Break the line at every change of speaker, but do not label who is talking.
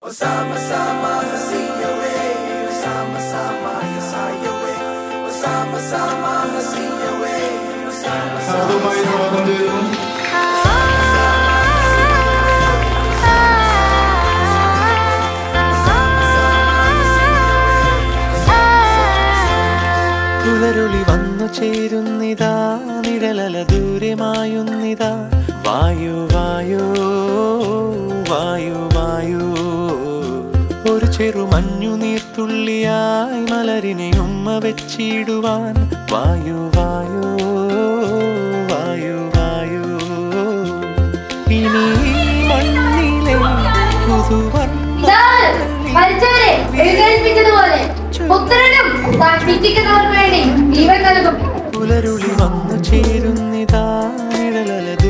Sama-sama hasiyawe Sama-sama yasayawe Sama-sama hasiyawe Sama-sama
അതുമായി സ്വാഗതം ചെയ്യുന്നു
പുലരുളി വന്നു ചേരുന്നിതാ നിഴലല ദൂരമായുന്നിതാ വായു വായു വായു വായു ഒരു ചെറു മഞ്ഞു നീർത്തുള്ളിയായി മലരിനെ ഉമ്മ വെച്ചിടുവാൻ വായു വായു വായു വായു ഇനി ഈ മണ്ണിലെ പുതുവർണ്ണ
ഇതാണ് മരിച്ചവരെ എഴുന്നേൽപ്പിച്ചതുപോലെ പുത്രനും താൻ വിധിക്കുന്നവർക്ക് വേണ്ടി ജീവൻ നൽകും
പുലരുളി വന്നു ചേരുന്നിതാ നിഴലല